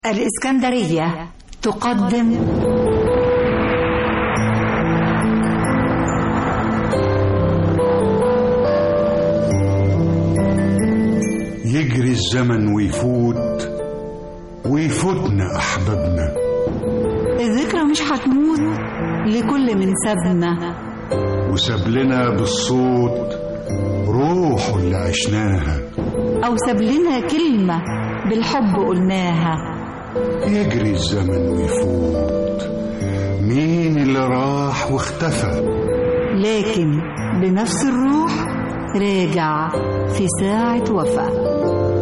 الإسكندرية تقدم يجري الزمن ويفوت ويفوتنا أحبابنا الذكرى مش هتموت لكل من سابنا وساب لنا بالصوت روحه اللي عشناها أو ساب لنا كلمة بالحب قلناها يجري الزمن ويفوت مين اللي راح واختفى لكن بنفس الروح راجع في ساعة وفاة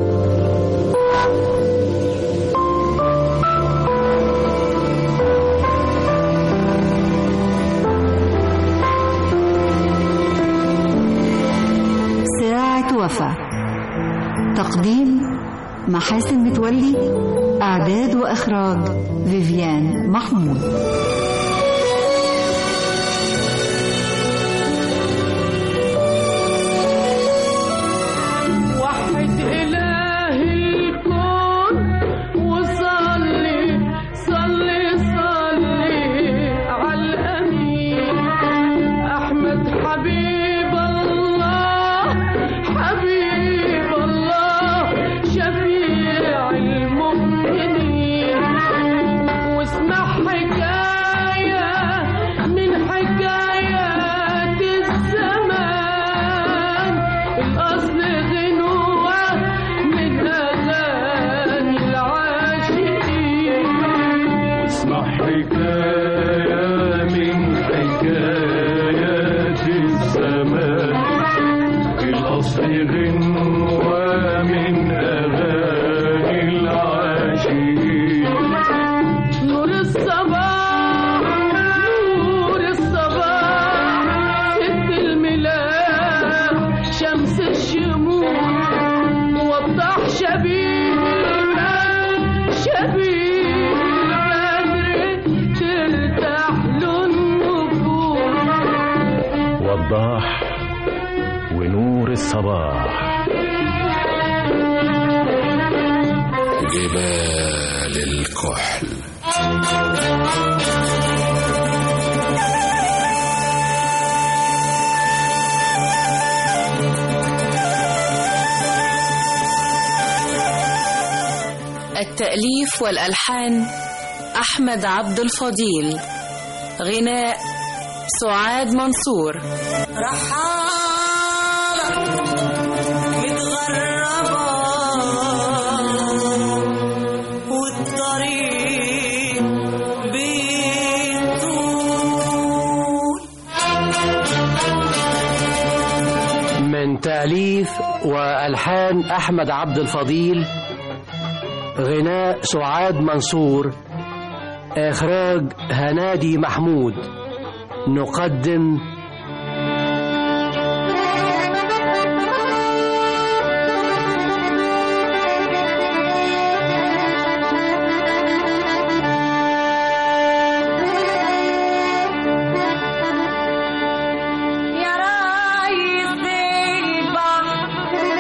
ساعة وفاة تقديم محاسن متولي إعداد وإخراج فيفيان محمود وحد إله الكون وصلي صلي صلي على الأمين أحمد حبيب الله حبيب الله شفيع المؤمنين واسمع حكاية من حكايات الزمان الأصل غنوة من أغاني العاشقين اسمع حكاية من حكايات الزمان الأصل غنوة من أغاني العاشقين نور الصباح نور الصباح ست الملاح شمس الشموع وضح شبيبك شبيب البدر ترتاح له النفوس وضاح ونور الصباح جبال الكحل التأليف والألحان أحمد عبد الفضيل غناء سعاد منصور رحالة متغربة والطريق بيطول من تأليف وألحان أحمد عبد الفضيل غناء سعاد منصور إخراج هنادي محمود نقدم يا رايد البحر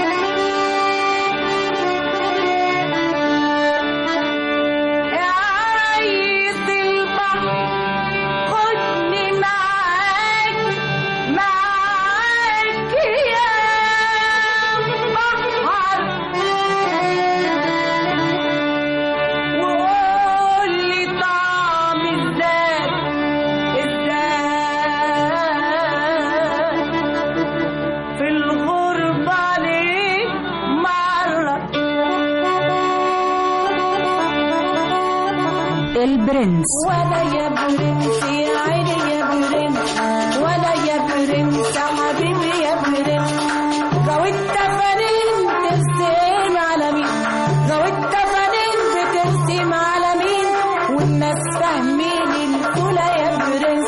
يا رايد البحر خدني معاك معاك يا بحر وقول لي طعم ازاي ازاي في الغربة عليك مرة البرنس ولا يا برنس يا عيني يا برنس ولا يا برنس يا حبيبي يا برنس لو انت فنان ترسم على مين لو انت فنان بترسم على مين والناس فاهمين الكلى يا برنس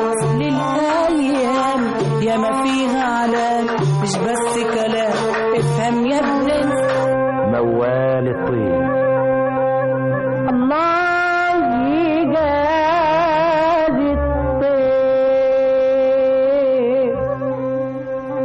للأيام يا ما فيها علام مش بس كلام افهم يا برنس موال الطير الله يجازي الطير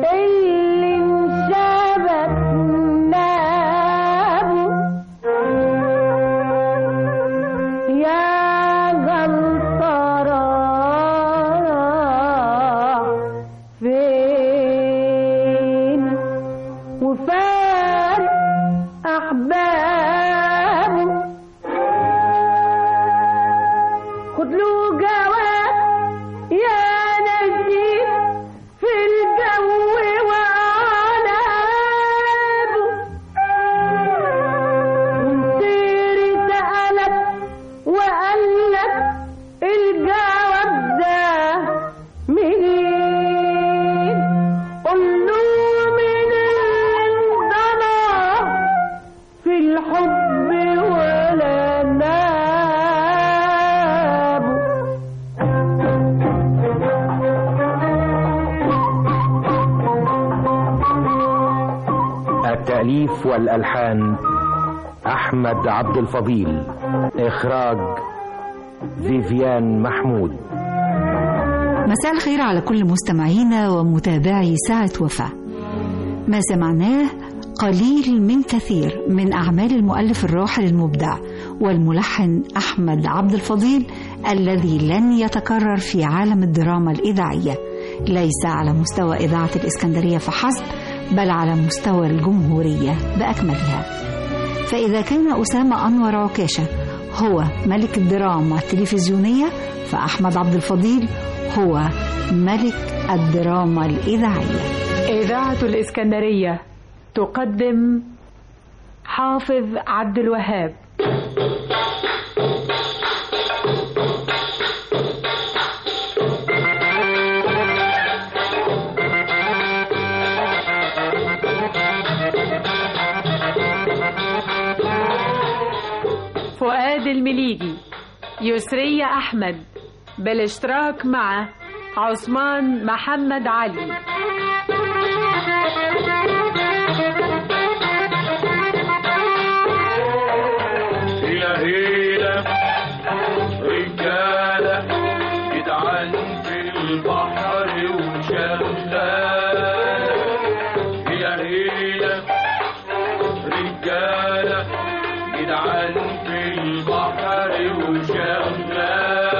التأليف والألحان أحمد عبد الفضيل إخراج فيفيان محمود مساء الخير على كل مستمعينا ومتابعي ساعة وفاة ما سمعناه قليل من كثير من أعمال المؤلف الراحل المبدع والملحن أحمد عبد الفضيل الذي لن يتكرر في عالم الدراما الإذاعية ليس على مستوى إذاعة الإسكندرية فحسب بل على مستوى الجمهورية بأكملها فإذا كان أسامة أنور عكاشة هو ملك الدراما التلفزيونية فأحمد عبد الفضيل هو ملك الدراما الإذاعية إذاعة الإسكندرية تقدم حافظ عبد الوهاب فؤاد المليجي يسرية أحمد بالاشتراك مع عثمان محمد علي هيلا هيلا رجالة جدعان في البحر وشغالة هيلا هيلا رجالة جدعان في البحر وشغالة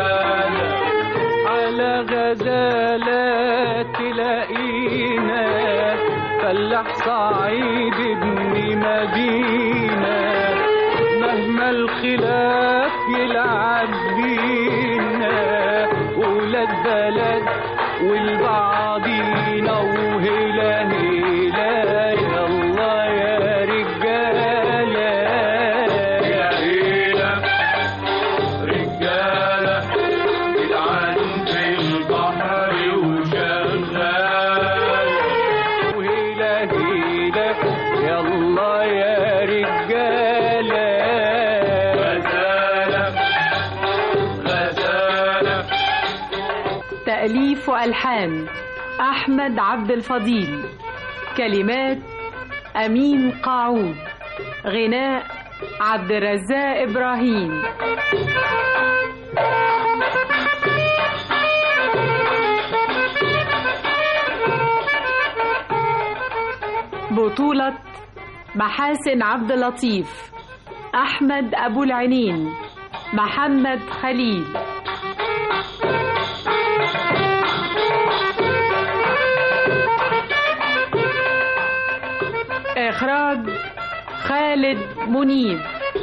على غزالة تلاقينا فلاح صعيد ابن مدينة مهما الخلاف يلعب بينا ولاد بلد والبعضينا وهلا هلا يلا يا رجالة يا هلا رجالة جدعان في البحر وشغال وهلا هلا يلا يا رجالة غزالة غزالة تأليف وألحان أحمد عبد الفضيل كلمات أمين قاعود غناء عبد الرزاق إبراهيم بطولة محاسن عبد اللطيف أحمد أبو العينين محمد خليل إخراج خالد منيب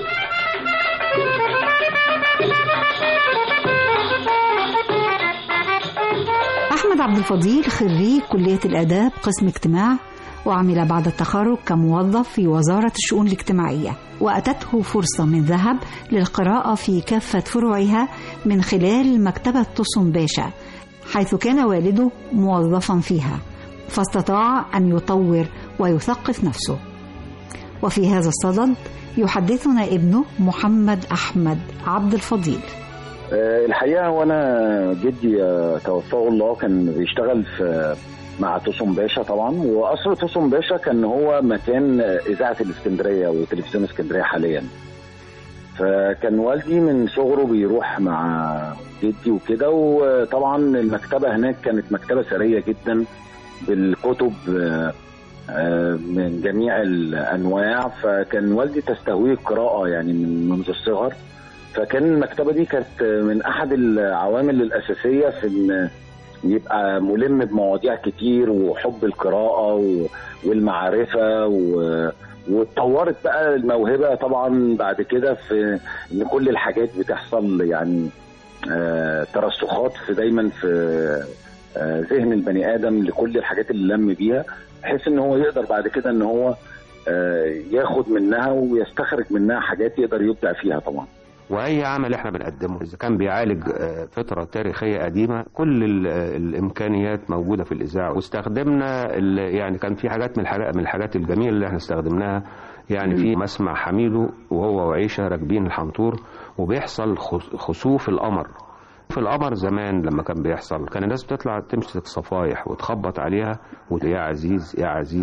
أحمد عبد الفضيل خريج كلية الآداب قسم اجتماع وعمل بعد التخرج كموظف في وزارة الشؤون الاجتماعية وأتته فرصة من ذهب للقراءة في كافة فروعها من خلال مكتبة تصم باشا حيث كان والده موظفا فيها فاستطاع أن يطور ويثقف نفسه وفي هذا الصدد يحدثنا ابنه محمد أحمد عبد الفضيل آه، الحقيقه هو انا جدي آه، توفاه الله كان بيشتغل في مع توسم باشا طبعا واصل توسم باشا كان هو مكان آه، اذاعه الاسكندريه وتلفزيون اسكندريه حاليا فكان والدي من صغره بيروح مع جدي وكده وطبعا المكتبه هناك كانت مكتبه ثريه جدا بالكتب آه، آه، من جميع الانواع فكان والدي تستهويه القراءه يعني من منذ الصغر فكان المكتبه دي كانت من احد العوامل الاساسيه في ان يبقى ملم بمواضيع كتير وحب القراءه و- والمعرفه و- واتطورت بقى الموهبه طبعا بعد كده في ان كل الحاجات بتحصل يعني آه، ترسخات في دايما في آه، ذهن البني ادم لكل الحاجات اللي لم بيها بحيث ان هو يقدر بعد كده ان هو آه، ياخد منها ويستخرج منها حاجات يقدر يبدع فيها طبعا واي عمل احنا بنقدمه اذا كان بيعالج آه، فتره تاريخيه قديمه كل ال- آه، الامكانيات موجوده في الاذاعه واستخدمنا ال- يعني كان في حاجات من الحاجات من الحاجات الجميله اللي احنا استخدمناها يعني في مسمع حميدو وهو وعيشه راكبين الحنطور وبيحصل خس- خسوف القمر في القمر زمان لما كان بيحصل كان الناس بتطلع تمسك صفايح وتخبط عليها وتقول يا عزيز يا عزيز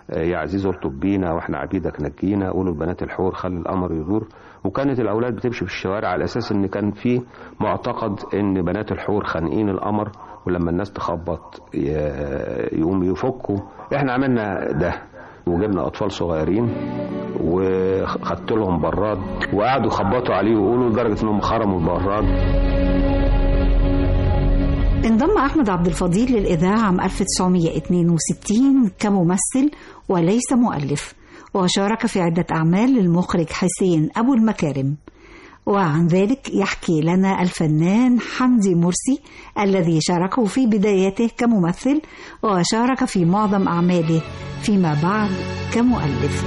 آه، يا عزيز ارطب بينا واحنا عبيدك نجينا قولوا البنات الحور خلي القمر يدور وكانت الاولاد بتمشي في الشوارع على اساس ان كان في معتقد ان بنات الحور خانقين القمر ولما الناس تخبط ي- يقوم يفكوا احنا عملنا ده وجبنا اطفال صغيرين وخدت لهم براد وقعدوا يخبطوا عليه ويقولوا لدرجه انهم خرموا البراد انضم أحمد عبد الفضيل للإذاعة عام 1962 كممثل وليس مؤلف وشارك في عدة أعمال للمخرج حسين أبو المكارم وعن ذلك يحكي لنا الفنان حمدي مرسي الذي شاركه في بداياته كممثل وشارك في معظم أعماله فيما بعد كمؤلف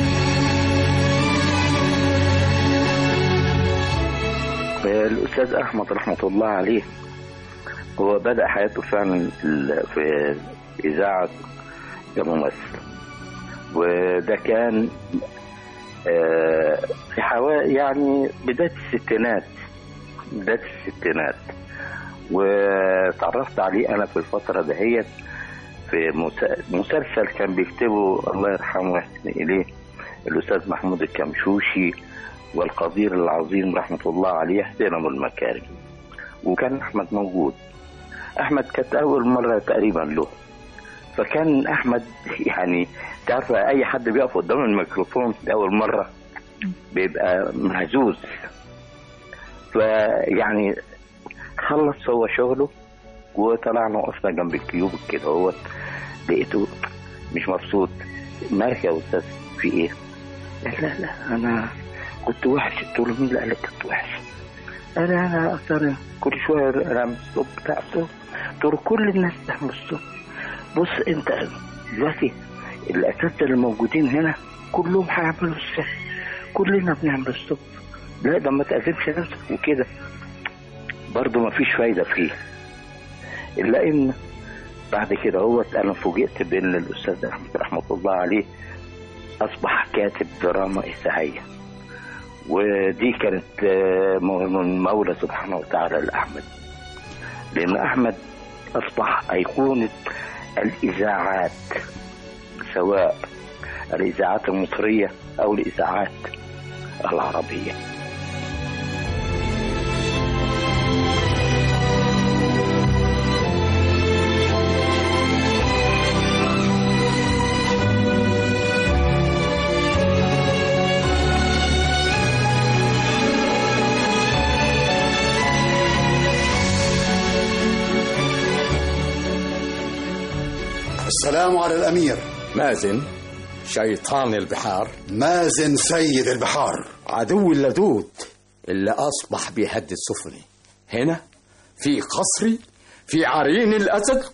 الأستاذ أحمد رحمة الله عليه هو بدأ حياته فعلا ال- في إذاعة كممثل وده كان آه، في حوالي يعني بداية الستينات بداية الستينات وتعرفت عليه أنا في الفترة دهيت في مس- مسلسل كان بيكتبه الله يرحمه ويحسن إليه الأستاذ محمود الكمشوشي والقدير العظيم رحمة الله عليه حسين أبو المكارم وكان أحمد موجود أحمد كانت أول مرة تقريبا له فكان أحمد يعني تعرف أي حد بيقف قدام الميكروفون لأول مرة بيبقى مهزوز فيعني خلص هو شغله وطلعنا وقفنا جنب الكيوب كده هو لقيته مش مبسوط مالك يا أستاذ في إيه؟ قال لا لا أنا كنت وحش قلت له مين اللي قال لك كنت وحش؟ انا انا اصلا كل شويه رمي الصوت بتاعته قلت له كل الناس تعمل الصوت بص انت دلوقتي الاساتذه اللي موجودين هنا كلهم هيعملوا الصوت كلنا بنعمل الصوت لا ده ما تأذبش نفسك وكده برضه ما فيش فايدة فيه إلا إن بعد كده هو أنا فوجئت بأن الأستاذ أحمد رحمة الله عليه أصبح كاتب دراما إذاعية ودي كانت آه، من مولى سبحانه وتعالى لأحمد لأن أحمد أصبح أيقونة الإذاعات سواء الإذاعات المصرية أو الإذاعات العربية السلام على الأمير مازن شيطان البحار مازن سيد البحار عدو اللدود اللي أصبح بيهدد سفني هنا في قصري في عرين الأسد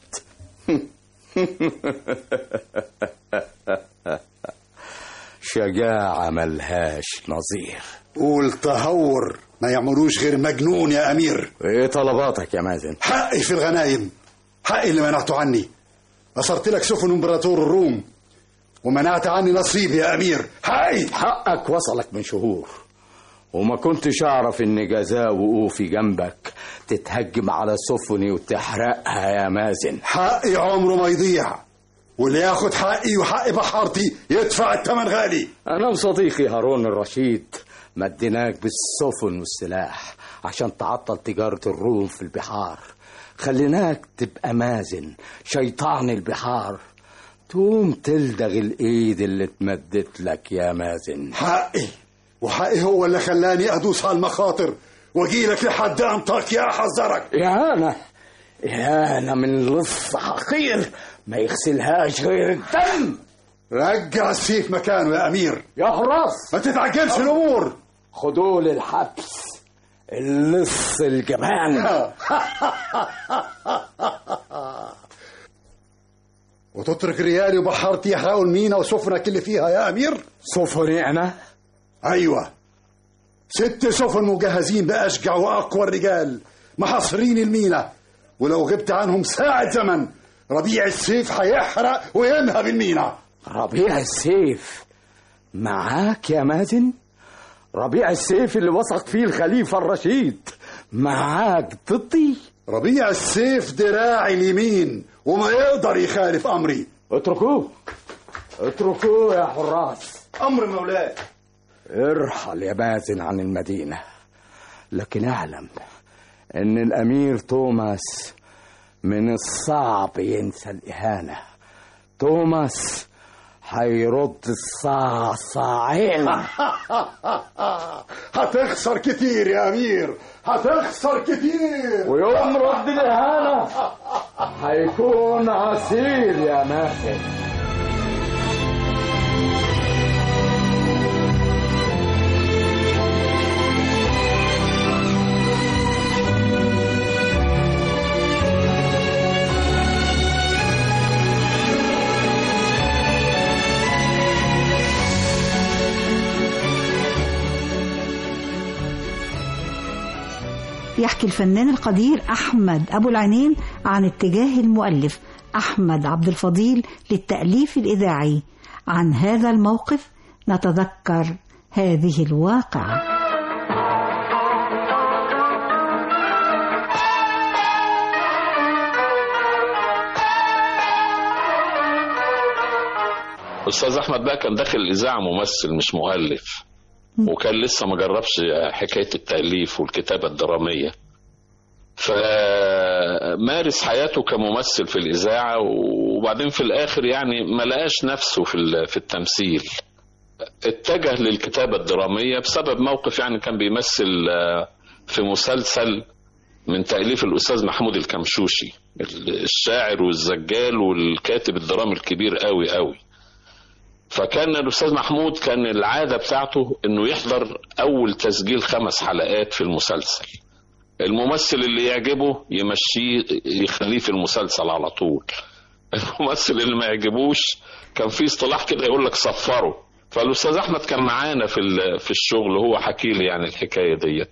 شجاعة ملهاش نظير قول تهور ما يعملوش غير مجنون يا أمير ايه طلباتك يا مازن حقي في الغنايم حقي اللي منعته عني أصرت لك سفن إمبراطور الروم ومنعت عني نصيبي يا أمير حقي حقك وصلك من شهور وما كنتش أعرف إن جزاء وقوفي جنبك تتهجم على سفني وتحرقها يا مازن حقي عمره ما يضيع واللي ياخد حقي وحق بحارتي يدفع الثمن غالي أنا وصديقي هارون الرشيد مديناك بالسفن والسلاح عشان تعطل تجارة الروم في البحار خليناك تبقى مازن شيطان البحار تقوم تلدغ الإيد اللي اتمدت لك يا مازن حقي وحقي هو اللي خلاني أدوس على المخاطر واجيلك لحد أنطاكيا أحذرك يا أنا يا أنا من لص حقير ما يغسلهاش غير الدم رجع السيف مكانه يا أمير يا حراس ما تتعجلش الأمور خدوه للحبس اللص الجبان وتترك ريالي وبحارتي يحرقوا المينا وسفنك اللي فيها يا أمير سفني أنا أيوة ست سفن مجهزين بأشجع وأقوى الرجال محاصرين المينا ولو غبت عنهم ساعة زمن ربيع السيف هيحرق وينهب المينا ربيع السيف معاك يا مازن ربيع السيف اللي وثق فيه الخليفة الرشيد معاك ضدي ربيع السيف دراعي اليمين وما يقدر يخالف أمري اتركوه اتركوه يا حراس امر مولاي ارحل يا مازن عن المدينة لكن اعلم ان الامير توماس من الصعب ينسى الاهانة توماس هيرد الصاع صاعين هتخسر كتير يا امير هتخسر كتير ويوم رد الاهانة هيكون عسير يا مازن يحكي الفنان القدير أحمد أبو العينين عن اتجاه المؤلف أحمد عبد الفضيل للتأليف الإذاعي عن هذا الموقف نتذكر هذه الواقعة استاذ احمد بقى كان داخل الاذاعه ممثل مش مؤلف وكان لسه ما جربش حكايه التاليف والكتابه الدراميه فمارس حياته كممثل في الاذاعه وبعدين في الاخر يعني ما لقاش نفسه في ال- في التمثيل اتجه للكتابه الدراميه بسبب موقف يعني كان بيمثل آه، في مسلسل من تأليف الأستاذ محمود الكمشوشي الشاعر والزجال والكاتب الدرامي الكبير قوي قوي فكان الأستاذ محمود كان العادة بتاعته إنه يحضر أول تسجيل خمس حلقات في المسلسل الممثل اللي يعجبه يمشيه يخليه في المسلسل على طول الممثل اللي ما يعجبوش كان في اصطلاح كده يقول لك صفره فالاستاذ احمد كان معانا في ال- في الشغل هو حكي لي يعني الحكايه ديت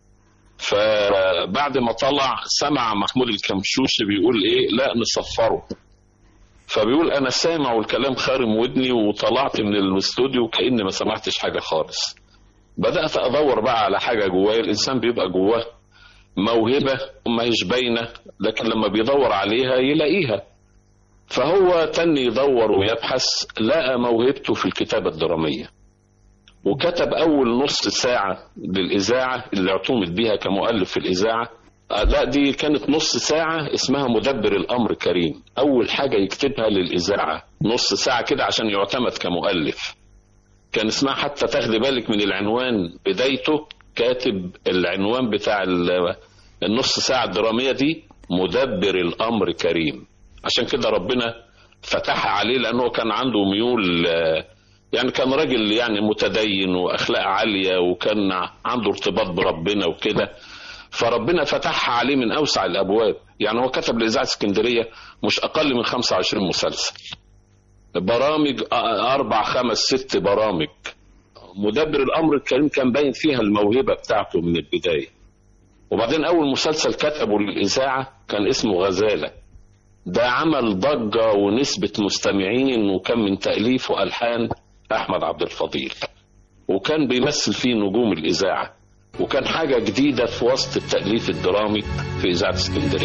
فبعد ما طلع سمع محمود الكمشوشي بيقول ايه لا نصفره فبيقول انا سامع والكلام خارم ودني وطلعت من الاستوديو كاني ما سمعتش حاجه خالص بدات ادور بقى على حاجه جوايا الانسان بيبقى جواه موهبه ما هيش باينه لكن لما بيدور عليها يلاقيها فهو تاني يدور ويبحث لقى موهبته في الكتابه الدراميه وكتب اول نص ساعه للاذاعه اللي اعتمد بيها كمؤلف في الاذاعه آه، لا دي كانت نص ساعة اسمها مدبر الأمر كريم أول حاجة يكتبها للإذاعة نص ساعة كده عشان يعتمد كمؤلف كان اسمها حتى تاخدي بالك من العنوان بدايته كاتب العنوان بتاع ال- النص ساعة الدرامية دي مدبر الأمر كريم عشان كده ربنا فتحها عليه لأنه كان عنده ميول آه، يعني كان راجل يعني متدين وأخلاق عالية وكان عنده ارتباط بربنا وكده فربنا فتحها عليه من اوسع الابواب يعني هو كتب لاذاعه اسكندريه مش اقل من 25 مسلسل برامج أ- اربع خمس ست برامج مدبر الامر الكريم كان باين فيها الموهبه بتاعته من البدايه وبعدين اول مسلسل كتبه للاذاعه كان اسمه غزاله ده عمل ضجه ونسبه مستمعين وكان من تاليف والحان احمد عبد الفضيل وكان بيمثل فيه نجوم الاذاعه وكان حاجة جديدة في وسط التأليف الدرامي في إذاعة اسكندرية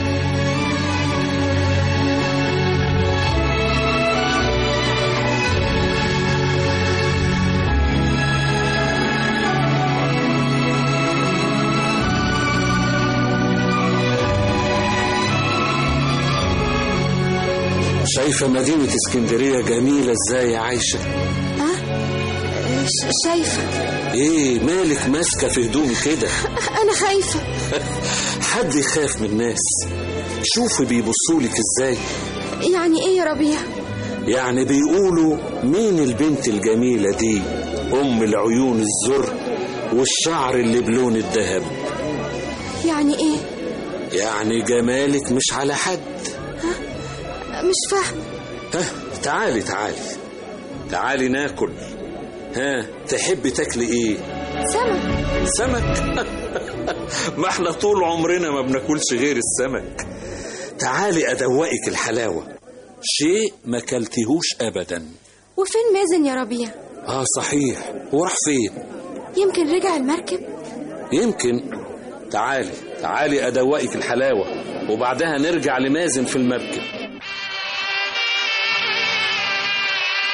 شايفة مدينة اسكندرية جميلة ازاي يا عايشة ش- شايفة ايه مالك ماسكة في هدومي كده أنا خايفة حد يخاف من الناس شوفي بيبصولك ازاي يعني إيه يا ربيع يعني بيقولوا مين البنت الجميلة دي أم العيون الزر والشعر اللي بلون الذهب يعني إيه يعني جمالك مش على حد مش فاهمة ها تعالي تعالي تعالي ناكل ها تحبي تاكلي ايه سمك سمك ما احنا طول عمرنا ما بناكلش غير السمك تعالي ادوقك الحلاوه شيء ما كلتهوش ابدا وفين مازن يا ربيع اه صحيح وراح فين يمكن رجع المركب يمكن تعالي تعالي ادوقك الحلاوه وبعدها نرجع لمازن في المركب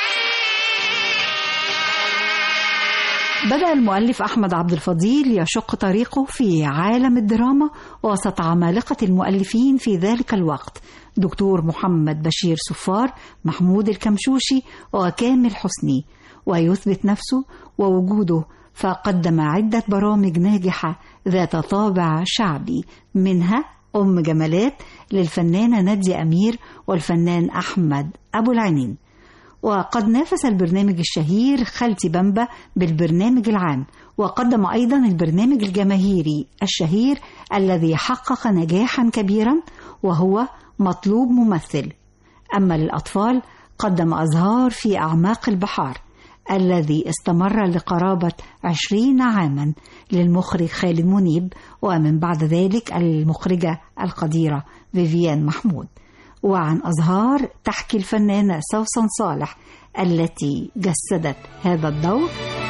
بدأ المؤلف أحمد عبد الفضيل يشق طريقه في عالم الدراما وسط عمالقة المؤلفين في ذلك الوقت دكتور محمد بشير صفار محمود الكمشوشي وكامل حسني ويثبت نفسه ووجوده فقدم عدة برامج ناجحة ذات طابع شعبي منها أم جمالات للفنانة نادية أمير والفنان أحمد أبو العينين وقد نافس البرنامج الشهير خالتي بامبا بالبرنامج العام وقدم أيضا البرنامج الجماهيري الشهير الذي حقق نجاحا كبيرا وهو مطلوب ممثل أما للأطفال قدم أزهار في أعماق البحار الذي استمر لقرابة عشرين عاما للمخرج خالد منيب ومن بعد ذلك المخرجة القديرة فيفيان محمود وعن أزهار تحكي الفنانة سوسن صالح التي جسدت هذا الدور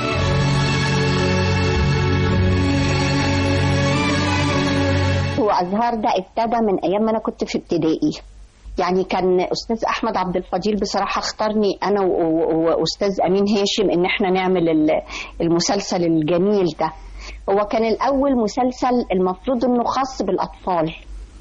هو أزهار ده ابتدى من أيام ما أنا كنت في ابتدائي يعني كان أستاذ أحمد عبد الفضيل بصراحة اختارني أنا و- و- وأستاذ أمين هاشم إن إحنا نعمل ال- المسلسل الجميل ده هو كان الأول مسلسل المفروض إنه خاص بالأطفال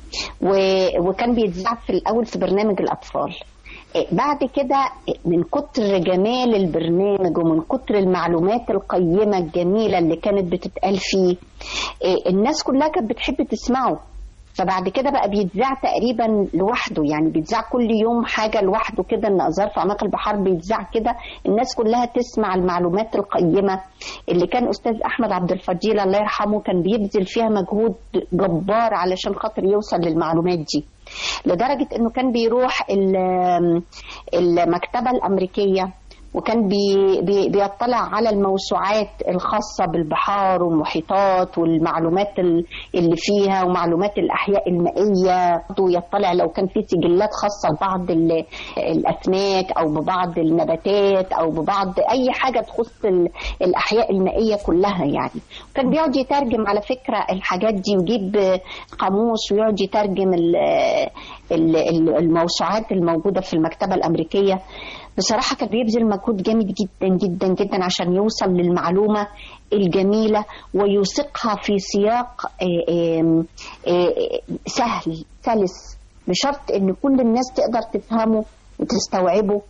و- وكان بيتذاع في الأول في برنامج الأطفال إيه، بعد كده من كتر جمال البرنامج ومن كتر المعلومات القيمة الجميلة اللي كانت بتتقال فيه إيه، الناس كلها كانت بتحب تسمعه فبعد كده بقى بيتذاع تقريبا لوحده يعني بيتذاع كل يوم حاجة لوحده كده ان ازهار في اعماق البحار بيتذاع كده الناس كلها تسمع المعلومات القيمة اللي كان استاذ احمد عبد الفضيل الله يرحمه كان بيبذل فيها مجهود جبار علشان خاطر يوصل للمعلومات دي لدرجة انه كان بيروح ال- المكتبة الامريكية وكان بي بي بيطلع على الموسوعات الخاصة بالبحار والمحيطات والمعلومات ال- اللي فيها ومعلومات الأحياء المائية ويطلع لو كان في سجلات خاصة ببعض ال- الأسماك أو ببعض النباتات أو ببعض أي حاجة تخص ال- الأحياء المائية كلها يعني كان بيقعد يترجم على فكرة الحاجات دي ويجيب قاموس ويقعد يترجم ال- ال- ال- الموسوعات الموجودة في المكتبة الأمريكية بصراحة كان بيبذل مجهود جامد جدا جدا جدا عشان يوصل للمعلومة الجميلة ويوثقها في سياق آه، آم، آه، سهل سلس بشرط ان كل الناس تقدر تفهمه وتستوعبه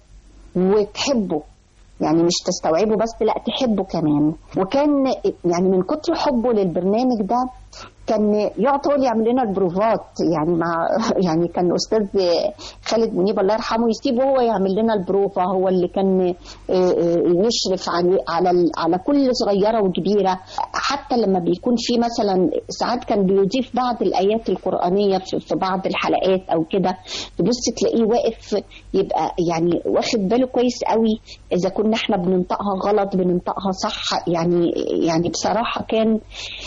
وتحبه يعني مش تستوعبه بس لا تحبه كمان وكان يعني من كتر حبه للبرنامج ده كان يقعد هو اللي يعمل لنا البروفات يعني مع يعني كان استاذ خالد منيب الله يرحمه يسيبه هو يعمل لنا البروفا هو اللي كان آه، آه، يشرف على على ال- على كل صغيره وكبيره حتى لما بيكون في مثلا ساعات كان بيضيف بعض الايات القرانيه في في بعض الحلقات او كده تبص تلاقيه واقف يبقى يعني واخد باله كويس قوي اذا كنا احنا بننطقها غلط بننطقها صح يعني يعني بصراحه كان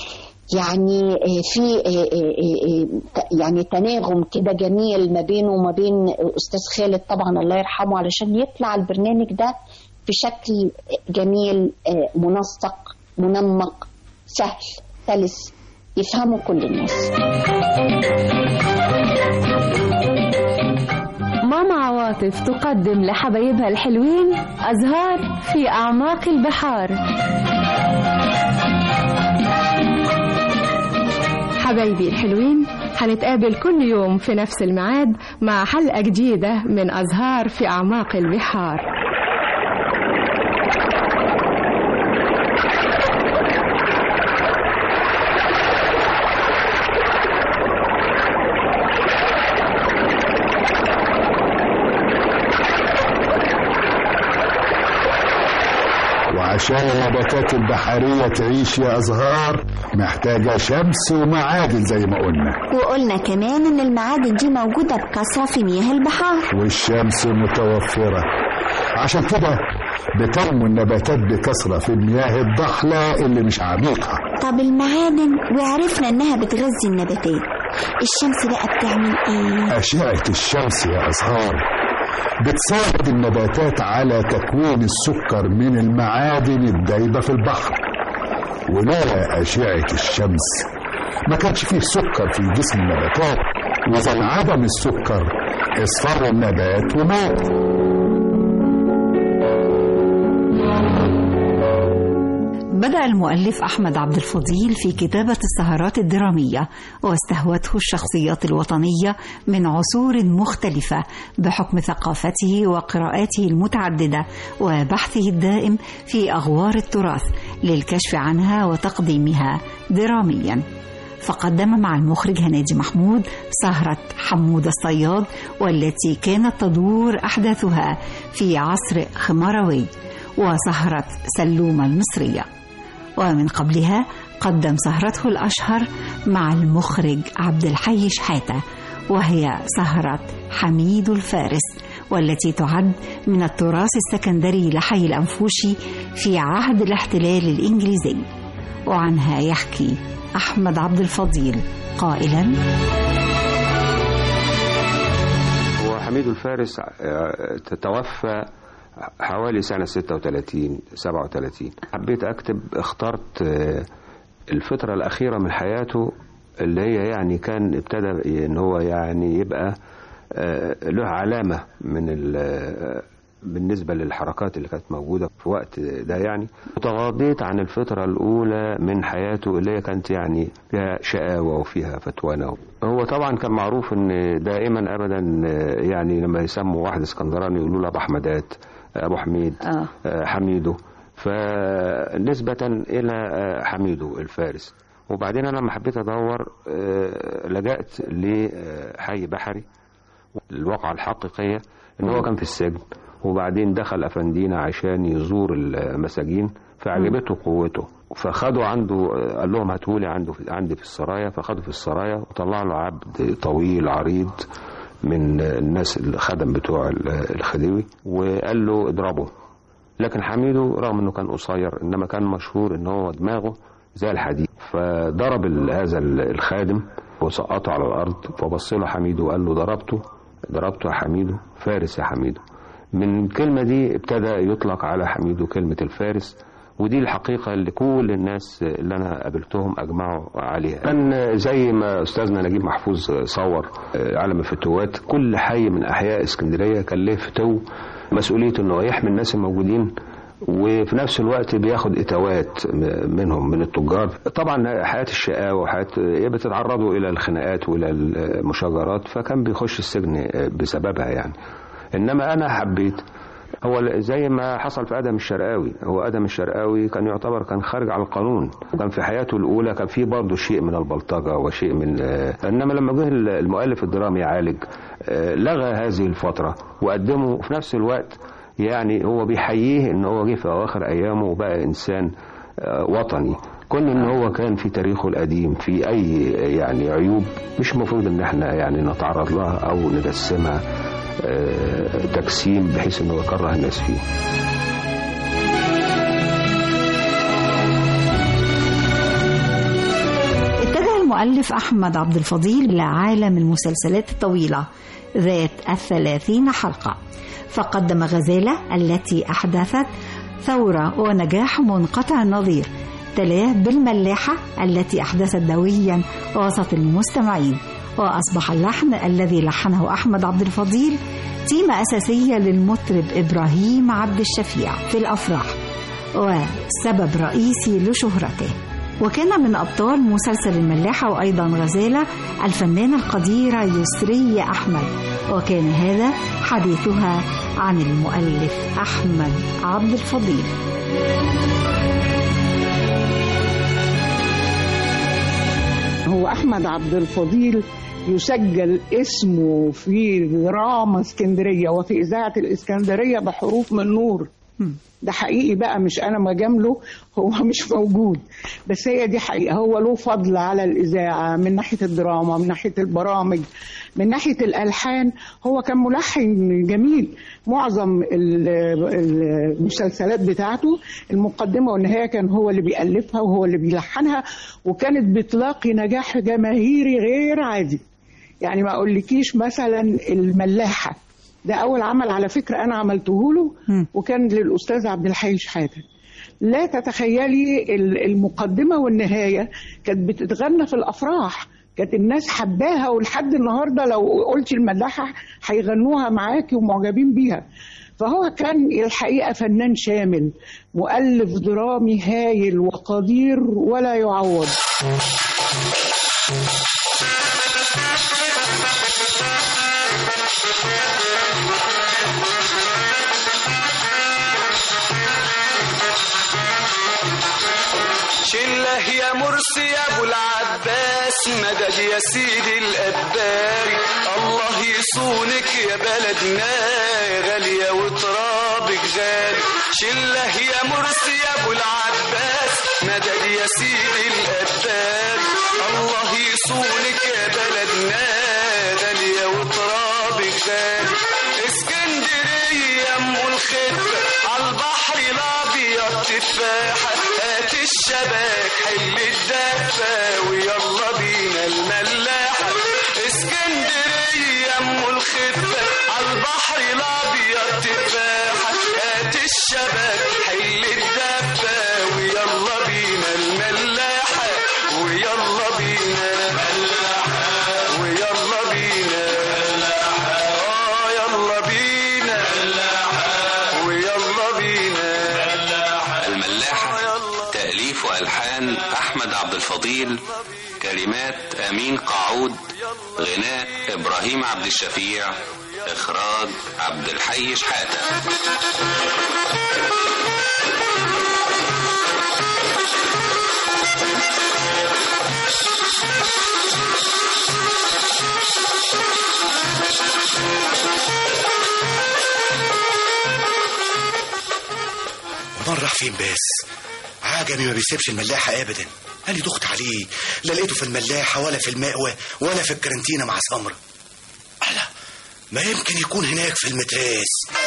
يعني آه، في آه، آه، آه، ت- يعني تناغم كده جميل ما بينه وما بين استاذ خالد طبعا الله يرحمه علشان يطلع البرنامج ده في شكل جميل آه، منسق منمق سهل سلس يفهمه كل الناس ماما عواطف تقدم لحبايبها الحلوين أزهار في أعماق البحار حبايبي الحلوين هنتقابل كل يوم في نفس الميعاد مع حلقة جديدة من أزهار في أعماق البحار وعشان النباتات البحرية تعيش يا أزهار محتاجة شمس ومعادن زي ما قلنا وقلنا كمان ان المعادن دي موجودة بكثرة في مياه البحار والشمس متوفرة عشان كده بتنمو النباتات بكثرة في المياه الضحلة اللي مش عميقة طب المعادن وعرفنا انها بتغذي النباتات الشمس بقى بتعمل ايه أشعة الشمس يا أزهار بتساعد النباتات على تكوين السكر من المعادن الدايبة في البحر ولولا أشعة الشمس ما كانش فيه سكر في جسم النباتات وإذا انعدم السكر اصفر النبات ومات بدأ المؤلف أحمد عبد الفضيل في كتابة السهرات الدرامية واستهوته الشخصيات الوطنية من عصور مختلفة بحكم ثقافته وقراءاته المتعددة وبحثه الدائم في أغوار التراث للكشف عنها وتقديمها دراميا فقدم مع المخرج هنادي محمود سهرة حمود الصياد والتي كانت تدور أحداثها في عصر خمروي وسهرة سلومة المصرية ومن قبلها قدم سهرته الأشهر مع المخرج عبد الحي شحاتة وهي سهرة حميد الفارس والتي تعد من التراث السكندري لحي الأنفوشي في عهد الاحتلال الإنجليزي وعنها يحكي أحمد عبد الفضيل قائلا وحميد الفارس آه، توفى حوالي سنة 36 37 حبيت أكتب اخترت آه، الفترة الأخيرة من حياته اللي هي يعني كان ابتدى ان هو يعني يبقى آه، له علامة من ال- آه، بالنسبة للحركات اللي كانت موجودة في وقت ده يعني وتغاضيت عن الفترة الأولى من حياته اللي هي كانت يعني فيها شقاوة وفيها فتوانة هو طبعا كان معروف ان دائما ابدا آه، يعني لما يسموا واحد اسكندراني يقولوا له ابو احمدات ابو حميد آه. آه، حميدو فنسبة إلى آه، حميدو الفارس وبعدين أنا لما حبيت أدور آه، لجأت لحي بحري الواقعة الحقيقية إن هو كان في السجن وبعدين دخل أفندينا عشان يزور المساجين فعجبته قوته فخدوا عنده آه، قال لهم هاتولي عنده في عندي في السرايا فخدوا في السرايا وطلع له عبد طويل عريض من الناس الخدم بتوع الخديوي وقال له اضربه لكن حميدو رغم انه كان قصير انما كان مشهور ان هو دماغه زي الحديد فضرب ال- هذا ال- الخادم وسقطه على الارض فبص له حميدو وقال له ضربته ضربته يا حميدو فارس يا حميدو من الكلمة دي ابتدى يطلق على حميدو كلمة الفارس ودي الحقيقة اللي كل الناس اللي أنا قابلتهم أجمعوا عليها كان زي ما أستاذنا نجيب محفوظ صور علم الفتوات كل حي من أحياء اسكندرية كان له فتو مسؤوليته أنه يحمي الناس الموجودين وفي نفس الوقت بياخد اتوات منهم من التجار طبعا حياه الشقاوه وحياه بتتعرضوا الى الخناقات والى المشاجرات فكان بيخش السجن بسببها يعني انما انا حبيت هو زي ما حصل في ادم الشرقاوي هو ادم الشرقاوي كان يعتبر كان خارج على القانون وكان في حياته الاولى كان في برضه شيء من البلطجه وشيء من انما لما جه المؤلف الدرامي يعالج لغى هذه الفتره وقدمه في نفس الوقت يعني هو بيحييه ان هو جه في اواخر ايامه وبقى انسان وطني كون ان هو كان في تاريخه القديم في اي يعني عيوب مش المفروض ان احنا يعني نتعرض لها او نجسمها تجسيم بحيث انه يكره الناس فيه اتجه المؤلف أحمد عبد الفضيل لعالم المسلسلات الطويلة ذات الثلاثين حلقة فقدم غزالة التي أحدثت ثورة ونجاح منقطع النظير تلاه بالملاحة التي أحدثت دويا وسط المستمعين وأصبح اللحن الذي لحنه أحمد عبد الفضيل تيمة أساسية للمطرب إبراهيم عبد الشفيع في الأفراح وسبب رئيسي لشهرته وكان من أبطال مسلسل الملاحة وأيضا غزالة الفنانة القديرة يسرية أحمد وكان هذا حديثها عن المؤلف أحمد عبد الفضيل هو أحمد عبد الفضيل يسجل اسمه في دراما اسكندرية وفي إذاعة الإسكندرية بحروف من نور ده حقيقي بقى مش انا مجامله هو مش موجود بس هي دي حقيقه هو له فضل على الاذاعه من ناحيه الدراما من ناحيه البرامج من ناحيه الالحان هو كان ملحن جميل معظم المسلسلات بتاعته المقدمه والنهايه كان هو اللي بيالفها وهو اللي بيلحنها وكانت بتلاقي نجاح جماهيري غير عادي يعني ما اقولكيش مثلا الملاحه ده اول عمل على فكره انا عملته له وكان للاستاذ عبد الحي شحاته لا تتخيلي المقدمه والنهايه كانت بتتغنى في الافراح كانت الناس حباها ولحد النهارده لو قلتي الملاحه هيغنوها معاكي ومعجبين بيها فهو كان الحقيقة فنان شامل مؤلف درامي هايل وقدير ولا يعوض شله يا مرسي يا ابو العباس مدد يا سيدي الاباري الله يصونك يا بلدنا غاليه وترابك غالي شله يا مرسي يا ابو العباس مدد يا سيدي الاباري الله يصونك يا بلدنا غاليه وترابك غالي اسكندريه ام الخفه عالبحر الابيض تفاحه هات الشباك حل الدفة ويلا بينا الملاحة اسكندرية ام الخفة عالبحر الابيض تفاحة هات الشباك حل الدفة ويلا بينا الملاحة ويلا بينا ملاحة ويلا بينا ملاحة اه يلا بينا ملاحة ويلا بينا الملاحة تأليف وألحان أحمد عبد الفضيل كلمات أمين قاعود غناء إبراهيم عبد الشفيع إخراج عبد الحي شحاتة امال راح فين بس عجمي ما بيسيبش الملاحة أبدا أنا دخت عليه لا لقيته في الملاحة ولا في المأوى ولا في الكرنتينة مع سمرة ألا ما يمكن يكون هناك في المتراس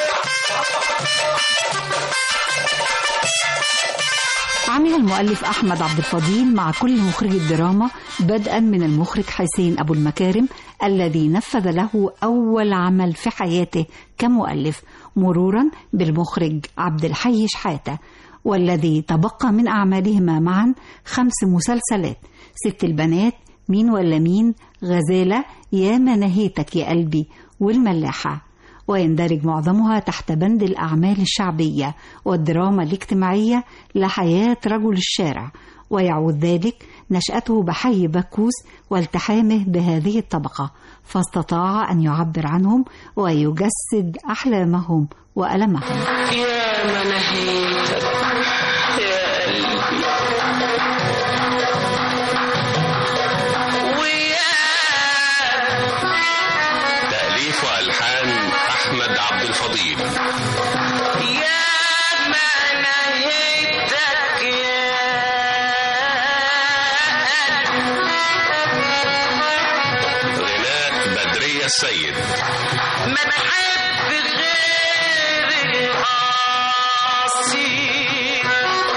عمل المؤلف أحمد عبد الفضيل مع كل مخرجي الدراما بدءا من المخرج حسين أبو المكارم الذي نفذ له أول عمل في حياته كمؤلف مرورا بالمخرج عبد الحي شحاتة والذي تبقى من أعمالهما معا خمس مسلسلات ست البنات مين ولا مين غزالة يا ما نهيتك يا قلبي والملاحة ويندرج معظمها تحت بند الأعمال الشعبية والدراما الاجتماعية لحياة رجل الشارع ويعود ذلك نشأته بحي بكوس والتحامه بهذه الطبقة فاستطاع أن يعبر عنهم ويجسد أحلامهم وألمهم يا ما نهيتك يا قلبي تأليف وألحان أحمد عبد الفضيل يا ما نهيتك يا غناء بدرية السيد ما بحب غير القصيد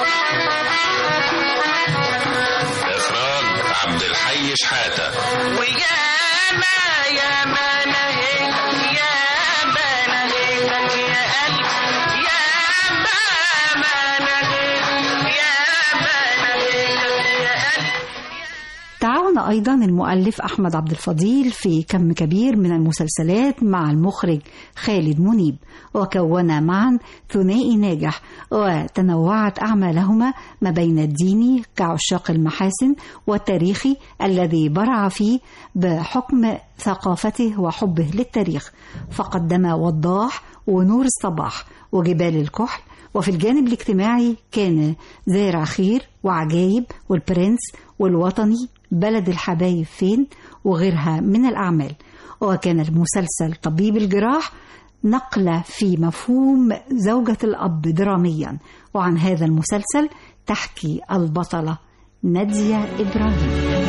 إخراج عبد الحي شحاتة ويا ما يا ما نهيت يا ما نهيتك يا قلب يا ما ما نهيت يا ما نهيتك يا قلب تعاون أيضا المؤلف أحمد عبد الفضيل في كم كبير من المسلسلات مع المخرج خالد منيب وكونا معا ثنائي ناجح وتنوعت أعمالهما ما بين الديني كعشاق المحاسن والتاريخي الذي برع فيه بحكم ثقافته وحبه للتاريخ فقدم وضاح ونور الصباح وجبال الكحل وفي الجانب الاجتماعي كان زارع خير وعجايب والبرنس والوطني بلد الحبايب فين وغيرها من الأعمال وكان المسلسل طبيب الجراح نقلة في مفهوم زوجة الأب دراميا وعن هذا المسلسل تحكي البطلة نادية إبراهيم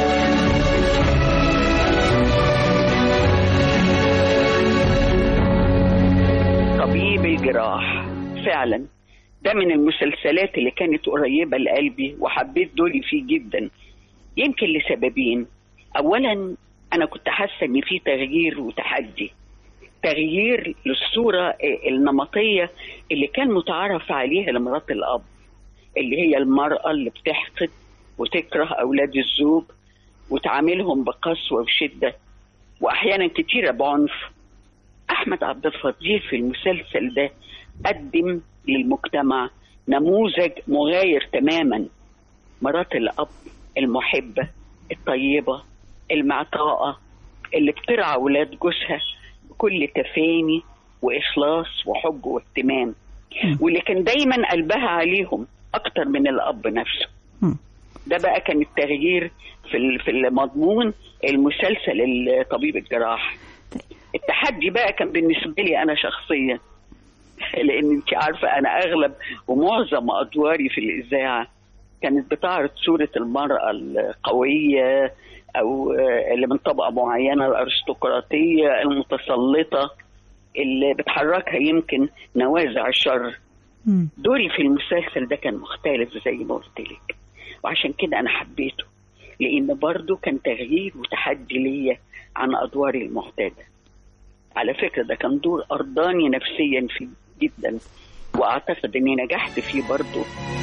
طبيب الجراح فعلا ده من المسلسلات اللي كانت قريبة لقلبي وحبيت دوري فيه جدا يمكن لسببين أولا أنا كنت حاسة إن في تغيير وتحدي تغيير للصورة النمطية اللي كان متعارف عليها لمرات الأب اللي هي المرأة اللي بتحقد وتكره أولاد الزوج وتعاملهم بقسوة وشدة وأحيانا كتيرة بعنف أحمد عبد الفضيل في المسلسل ده قدم للمجتمع نموذج مغاير تماما مرات الأب المحبة الطيبة المعطاءة اللي بترعى ولاد جوزها بكل تفاني وإخلاص وحب واهتمام واللي كان دايما قلبها عليهم أكتر من الأب نفسه ده بقى كان التغيير في ال- في المضمون المسلسل الطبيب الجراح التحدي بقى كان بالنسبه لي انا شخصيا لان انت عارفه انا اغلب ومعظم ادواري في الاذاعه كانت بتعرض صوره المراه القويه او آه، اللي من طبقه معينه الارستقراطيه المتسلطه اللي بتحركها يمكن نوازع الشر دوري في المسلسل ده كان مختلف زي ما قلت لك وعشان كده انا حبيته لان برضه كان تغيير وتحدي ليا عن ادواري المعتاده على فكره ده كان دور ارضاني نفسيا فيه جدا واعتقد اني نجحت فيه برضه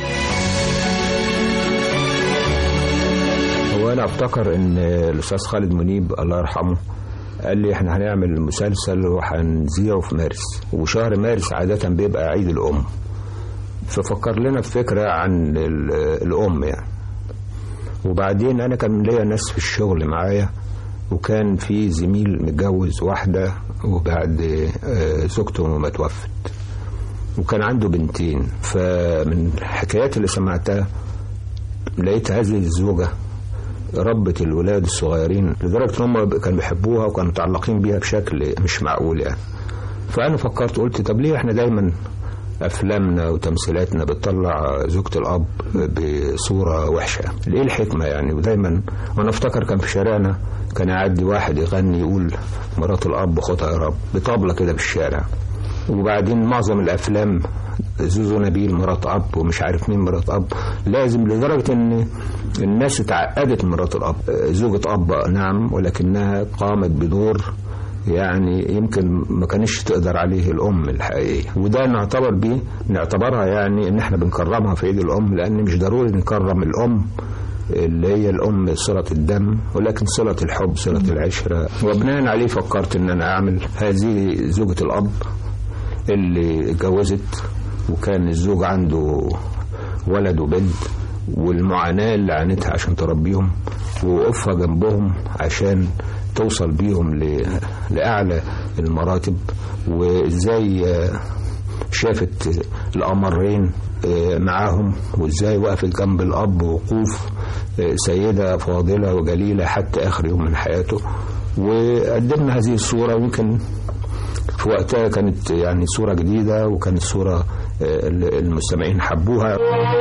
هو انا افتكر ان الاستاذ خالد منيب الله يرحمه قال لي احنا هنعمل مسلسل وهنذيعه في مارس وشهر مارس عادة بيبقى عيد الأم ففكر لنا بفكرة عن ال- الأم يعني وبعدين أنا كان ليا ناس في الشغل معايا وكان في زميل متجوز واحدة وبعد آه، زوجته ما توفت وكان عنده بنتين فمن الحكايات اللي سمعتها لقيت هذه الزوجة ربت الولاد الصغيرين لدرجة ان هم كانوا بيحبوها وكانوا متعلقين بيها بشكل مش معقول يعني فأنا فكرت قلت طب ليه احنا دايما أفلامنا وتمثيلاتنا بتطلع زوجة الأب بصورة وحشة ليه الحكمة يعني ودايما وأنا أفتكر كان في شارعنا كان يعدي واحد يغني يقول مرات الأب خدها يا رب بطبلة كده في الشارع وبعدين معظم الافلام زوزو نبيل مرات اب ومش عارف مين مرات اب لازم لدرجه ان الناس اتعقدت من مرات الاب زوجة اب نعم ولكنها قامت بدور يعني يمكن ما كانش تقدر عليه الام الحقيقيه وده نعتبر بيه نعتبرها يعني ان احنا بنكرمها في عيد الام لان مش ضروري نكرم الام اللي هي الام صله الدم ولكن صله الحب صله العشره وبناء عليه فكرت ان انا اعمل هذه زوجة الاب اللي اتجوزت وكان الزوج عنده ولد وبنت والمعاناة اللي عانتها عشان تربيهم ووقفها جنبهم عشان توصل بيهم ل- لأعلى المراتب وإزاي آه، شافت الأمرين آه، معاهم وإزاي وقفت جنب الأب وقوف آه، سيدة فاضلة وجليلة حتى آخر يوم من حياته وقدمنا هذه الصورة ويمكن في وقتها كانت يعني صورة جديدة وكانت صورة آه، المستمعين حبوها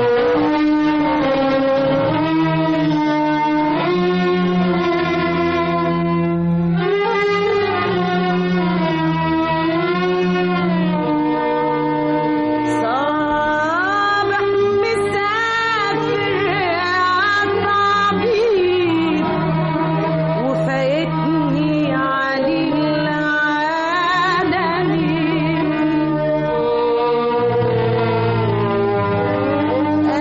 صابح مسافر عالطبيب وفايتني علي العالمين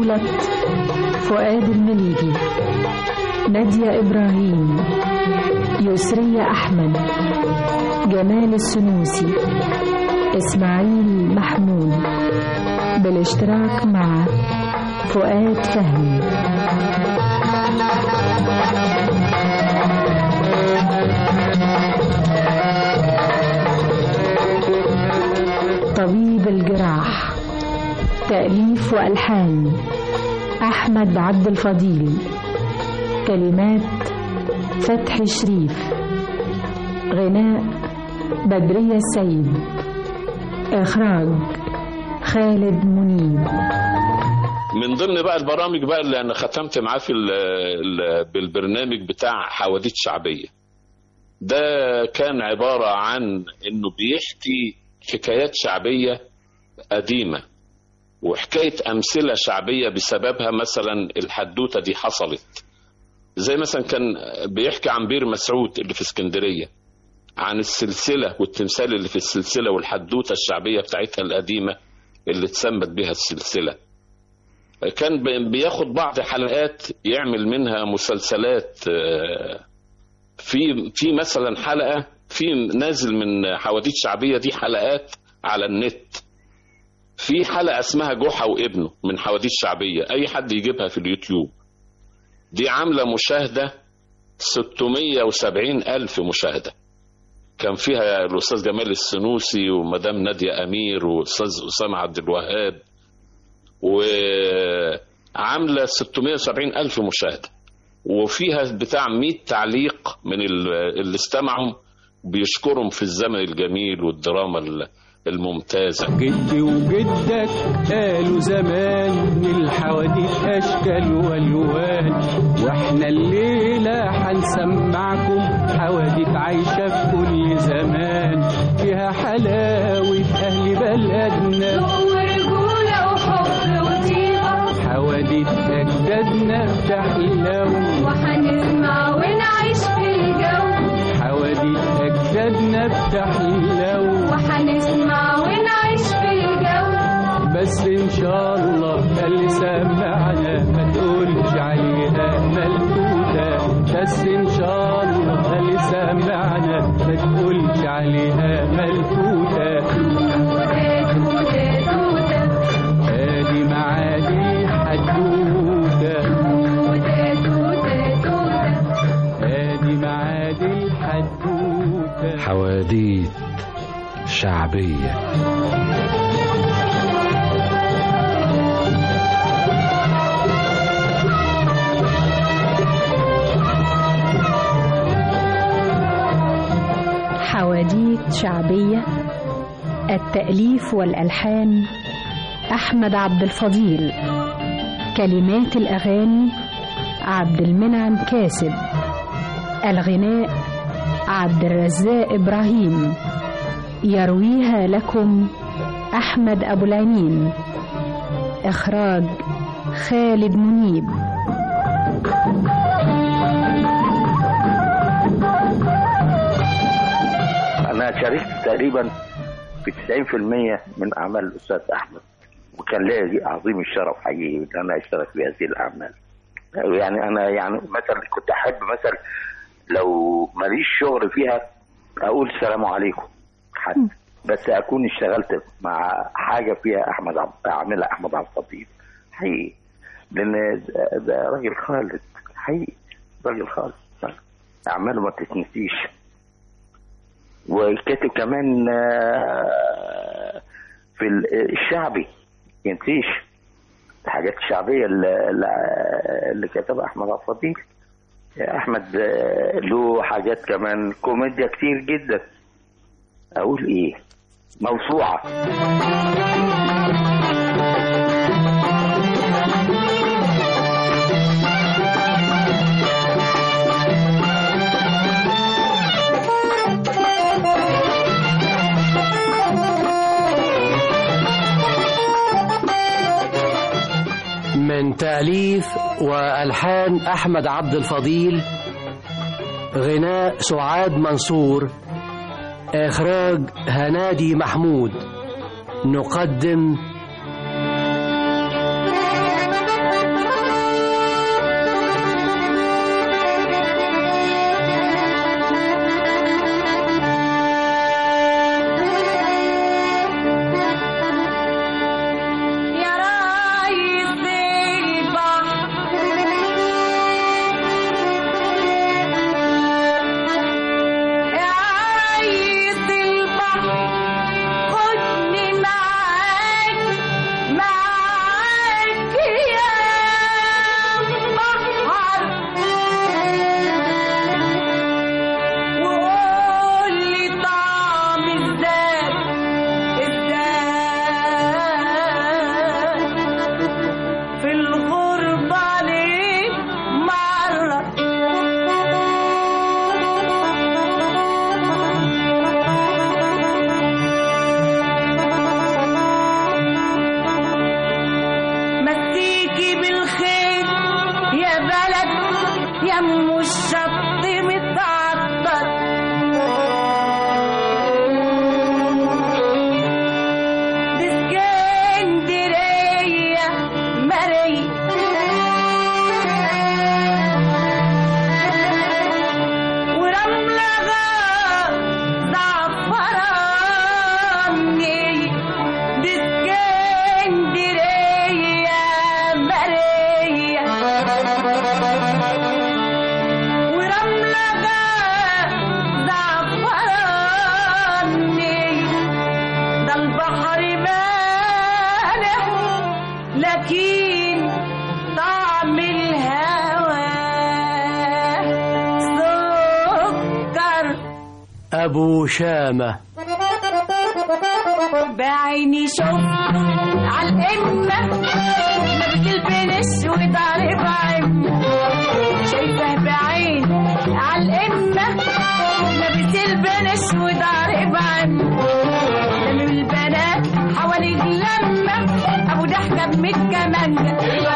بطولة فؤاد المليجي نادية إبراهيم يسرية أحمد جمال السنوسي إسماعيل محمود بالاشتراك مع فؤاد فهمي طبيب الجراح تأليف وألحان أحمد عبد الفضيل كلمات فتحي شريف غناء بدرية السيد إخراج خالد منيب من ضمن بقى البرامج بقى اللي انا ختمت معاه في ال ال بالبرنامج بتاع حواديت شعبيه ده كان عباره عن انه بيحكي حكايات شعبيه قديمه وحكايه امثله شعبيه بسببها مثلا الحدوته دي حصلت زي مثلا كان بيحكي عن بير مسعود اللي في اسكندريه عن السلسله والتمثال اللي في السلسله والحدوته الشعبيه بتاعتها القديمه اللي اتسمت بها السلسله كان بي- بياخد بعض حلقات يعمل منها مسلسلات آه، في في مثلا حلقه في نازل من حواديت شعبيه دي حلقات على النت في حلقه اسمها جحا وابنه من حواديت شعبيه اي حد يجيبها في اليوتيوب دي عامله مشاهده 670 الف مشاهده كان فيها الاستاذ جمال السنوسي ومدام ناديه امير واستاذ اسامه عبد الوهاب وعامله 670 الف مشاهده وفيها بتاع 100 تعليق من ال- اللي استمعوا بيشكرهم في الزمن الجميل والدراما ال- الممتازه جدي وجدك قالوا زمان الحواديت اشكال والوان واحنا الليله هنسمعكم حواديت عايشه في كل زمان فيها حلاوه اهل بلدنا ورجولة وحب وطيبة حواديت اجدادنا تحلو وهنسمع ونعيش في الجو حواديت اجدادنا بتحلو وهنسمع ونعيش في الجو بس ان شاء الله اللي سمعنا ما تقولش عليها ملكوتة بس ان شاء الله اللي سمعنا ما تقولش عليها ملكوتة ادي معادي حدوتة ادي معادي الحدوتة حواديت شعبية حواديت شعبية التأليف والألحان أحمد عبد الفضيل كلمات الأغاني عبد المنعم كاسب الغناء عبد الرزاق إبراهيم يرويها لكم أحمد أبو العينين إخراج خالد منيب انا شاركت تقريبا في 90% من اعمال الاستاذ احمد وكان لي عظيم الشرف حقيقي ان انا اشترك في هذه الاعمال يعني انا يعني مثلا كنت احب مثلا لو ماليش شغل فيها اقول السلام عليكم حتى بس اكون اشتغلت مع حاجه فيها احمد عبد اعملها احمد عبد الفضيل حقيقي لان ده- ده راجل خالد حقيقي راجل خالد اعماله ما تتنسيش وكاتب كمان آه، في ال- الشعبي ينسيش الحاجات الشعبيه اللي, اللي كتبها احمد عبد الفضيل احمد آه، له حاجات كمان كوميديا كتير جدا اقول ايه موسوعه من تأليف وألحان أحمد عبد الفضيل غناء سعاد منصور إخراج هنادي محمود نقدم يم الشط متعطل دي اسكندرية مري ورملة زعفراني دي اسكندرية مرية ورملة زعفراني ده البحر مالح لكن طعم الهوى سكر أبو شامة بعيني شوف على الإمة لابس البنش وضارب عم شايفه بعين على الإمة لابس البنش وضارب عم لم البنات حوالي اللمة أبو ضحكة بميت كمانجة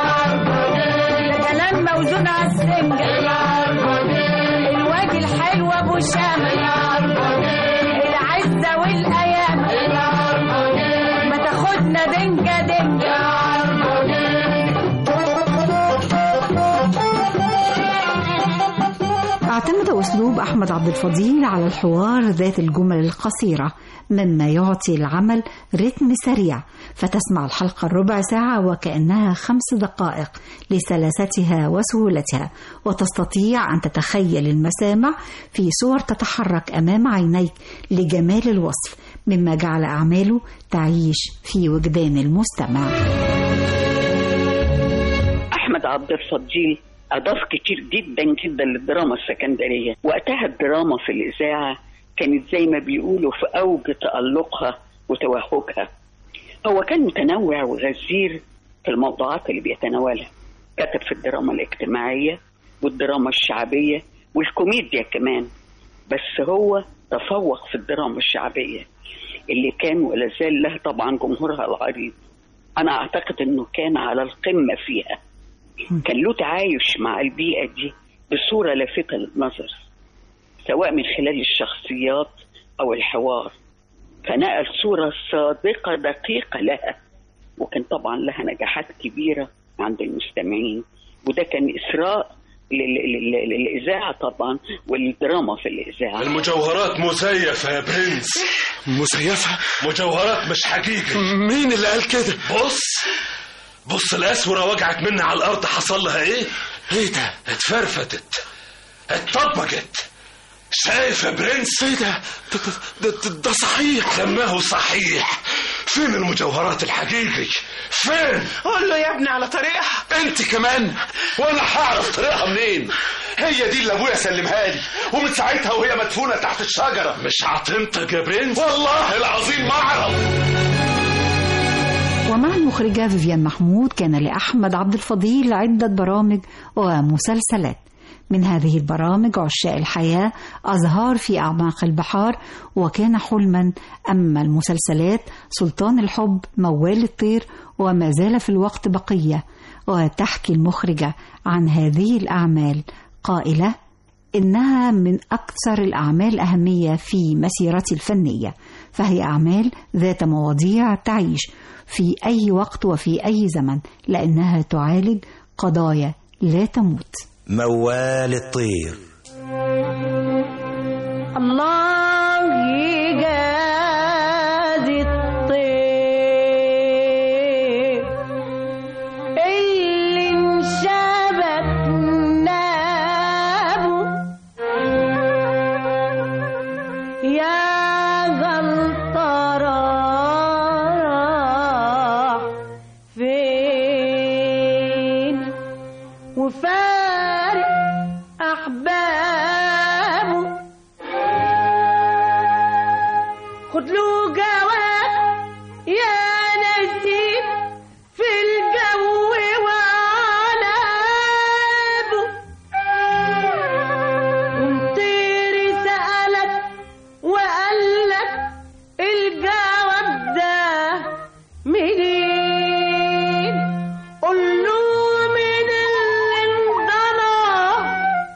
ده كلام موزون على السنجة الواد الحلو أبو شامة العزة والأيام ما تاخدنا دنجة دنجة اعتمد أسلوب أحمد عبد الفضيل على الحوار ذات الجمل القصيرة مما يعطي العمل رتم سريع فتسمع الحلقة الربع ساعة وكأنها خمس دقائق لسلاستها وسهولتها وتستطيع أن تتخيل المسامع في صور تتحرك أمام عينيك لجمال الوصف مما جعل أعماله تعيش في وجدان المستمع احمد عبد الفضيل اضاف كتير جدا جدا للدراما السكندريه وقتها الدراما في الاذاعه كانت زي ما بيقولوا في اوج تالقها وتوهجها هو كان متنوع وغزير في الموضوعات اللي بيتناولها كتب في الدراما الاجتماعيه والدراما الشعبيه والكوميديا كمان بس هو تفوق في الدراما الشعبيه اللي كان ولا زال لها طبعا جمهورها العريض انا اعتقد انه كان على القمه فيها كان له تعايش مع البيئة دي بصورة لافتة للنظر سواء من خلال الشخصيات أو الحوار فنقل صورة صادقة دقيقة لها وكان طبعا لها نجاحات كبيرة عند المستمعين وده كان إسراء لل- لل- للإذاعة طبعا والدراما في الإذاعة المجوهرات مزيفة يا برنس مزيفة مجوهرات مش حقيقي مين اللي قال كده بص بص الأسورة وجعت مني على الأرض حصل لها إيه؟ ايه ده اتفرفتت اتطبقت شايف يا برنس ايه ده ده, ده, ده, ده صحيح لما هو صحيح فين المجوهرات الحقيقي فين قول له يا ابني على طريقها انت كمان وانا هعرف طريقها منين هي دي اللي ابويا سلمها لي ومن ساعتها وهي مدفونه تحت الشجره مش هتنطق يا برنس والله العظيم ما اعرف ومع المخرجة فيفيان محمود كان لأحمد عبد الفضيل عدة برامج ومسلسلات من هذه البرامج عشاء الحياة أزهار في أعماق البحار وكان حلما أما المسلسلات سلطان الحب موال الطير وما زال في الوقت بقية وتحكي المخرجة عن هذه الأعمال قائلة إنها من أكثر الأعمال أهمية في مسيرتي الفنية فهي أعمال ذات مواضيع تعيش في أي وقت وفي أي زمن لأنها تعالج قضايا لا تموت موال الطير الله يجازي الطير اللي انشبك نابه يا غلطة راح فين وفارق أحبابه خد له جواب يا نسيم في الجو وعلابه ومطير سألك وقالك الجواب ده منين قول له من اللي انضنى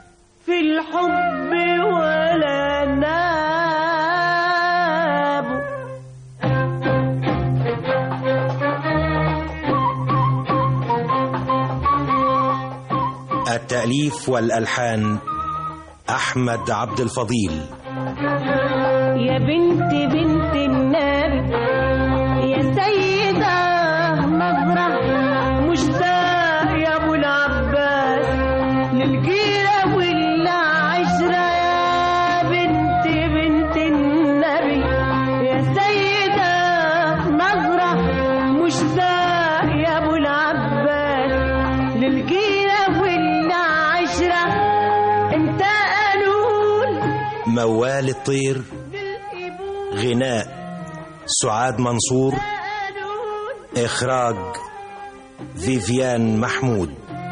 التأليف والألحان أحمد عبد الفضيل يا بنت بنت النبي يا سيدة نظرة مشتاق يا ابو العباس للجيرة والعشرة يا بنت بنت النبي يا سيدة نظرة مشتاق يا ابو العباس للجيرة والعشرة انت قانون موال الطير غناء سعاد منصور إخراج فيفيان محمود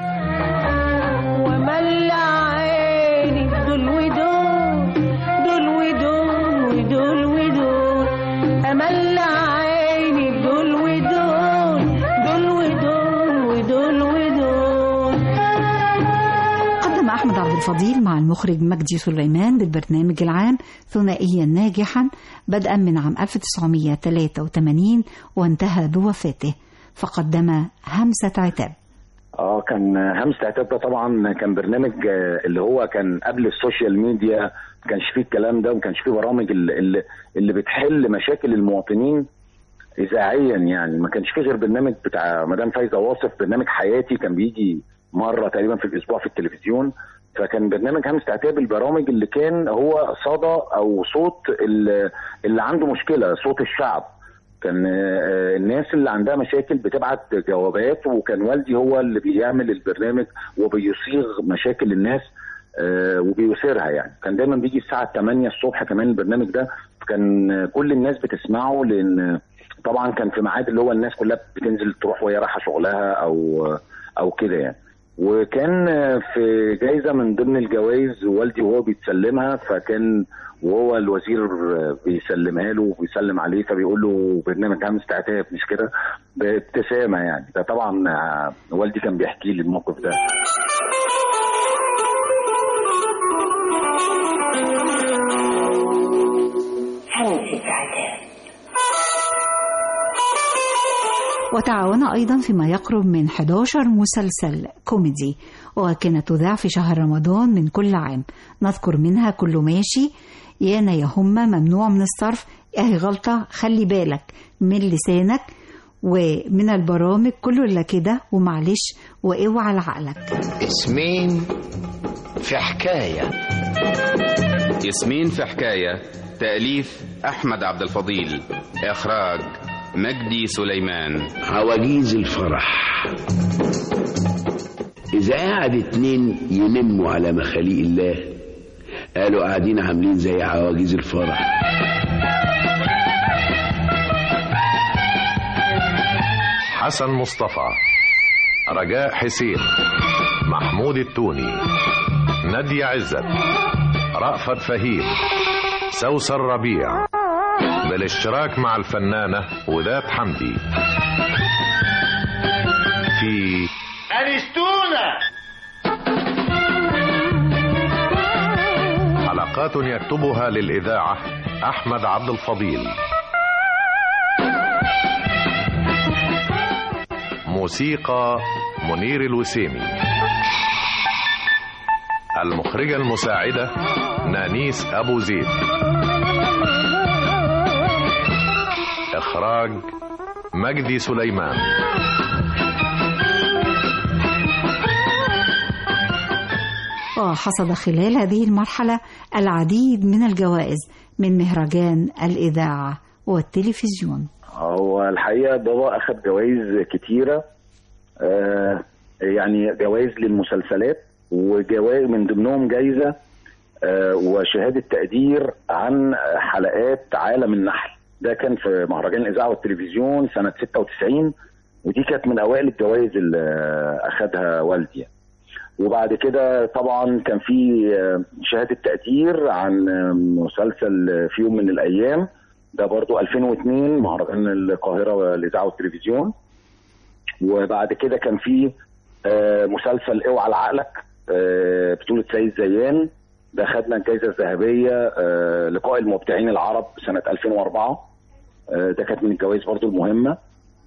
وملع عيني دول ودول دول ودول ودول ودول املع عيني دول ودول دول ودول ودول ودول قدم أحمد عبد الفضيل مع المخرج مجدي سليمان بالبرنامج العام ثنائيا ناجحا بدءا من عام 1983 وانتهى بوفاته فقدم همسة عتاب اه كان همسة عتاب ده طبعا كان برنامج آه، اللي هو كان قبل السوشيال ميديا ما كانش فيه الكلام ده وما كانش فيه برامج اللي, اللي, اللي بتحل مشاكل المواطنين اذاعيا يعني ما كانش فيه غير برنامج بتاع مدام فايزه واصف برنامج حياتي كان بيجي مره تقريبا في الاسبوع في التلفزيون فكان برنامج همسة عتاب البرامج اللي كان هو صدى او صوت اللي, اللي عنده مشكله صوت الشعب كان آه، الناس اللي عندها مشاكل بتبعت جوابات وكان والدي هو اللي بيعمل البرنامج وبيصيغ مشاكل الناس آه، وبيثيرها يعني كان دايما بيجي الساعه 8 الصبح كمان البرنامج ده كان آه، كل الناس بتسمعه لان طبعا كان في ميعاد اللي هو الناس كلها بتنزل تروح وهي رايحه شغلها او او كده يعني وكان في جايزه من ضمن الجوائز والدي وهو بيتسلمها فكان وهو الوزير بيسلمها له وبيسلم عليه فبيقول له برنامج همس عتاب مش كده بابتسامه يعني ده طبعا والدي كان بيحكي لي الموقف ده همسة عتاب وتعاون أيضا فيما يقرب من 11 مسلسل كوميدي وكانت تذاع في شهر رمضان من كل عام نذكر منها كله ماشي يانا يا هما ممنوع من الصرف اهي غلطة خلي بالك من لسانك ومن البرامج كله إلا كده ومعلش واوعى لعقلك اسمين في حكاية ياسمين في حكاية تأليف أحمد عبد الفضيل إخراج مجدي سليمان عواجيز الفرح إذا قعد اتنين ينموا على مخاليق الله قالوا قاعدين عاملين زي عواجيز الفرح حسن مصطفى رجاء حسين محمود التوني نادية عزت رأفت فهيم سوسن ربيع بالاشتراك مع الفنانة وداد حمدي في أنستونا حلقات يكتبها للإذاعة أحمد عبد الفضيل موسيقى منير الوسيمي المخرجة المساعدة نانيس أبو زيد إخراج مجدي سليمان وحصد خلال هذه المرحلة العديد من الجوائز من مهرجان الإذاعة والتلفزيون هو الحقيقه بابا اخذ جوائز كتيره آه يعني جوائز للمسلسلات وجوائز من ضمنهم جايزه آه وشهاده تقدير عن حلقات عالم النحل ده كان في مهرجان الاذاعه والتلفزيون سنه 96 ودي كانت من اوائل الجوائز اللي اخذها والدي يعني. وبعد كده طبعا كان في آه، شهاده تقدير عن آه، مسلسل في يوم من الايام ده برضو 2002 مهرجان القاهره والاذاعه والتلفزيون وبعد كده كان في آه، مسلسل اوعى لعقلك آه، بطوله سيد زيان ده خدنا الجائزه الذهبيه آه، لقاء المبدعين العرب سنه 2004 آه، ده كانت من الجوائز برضو المهمه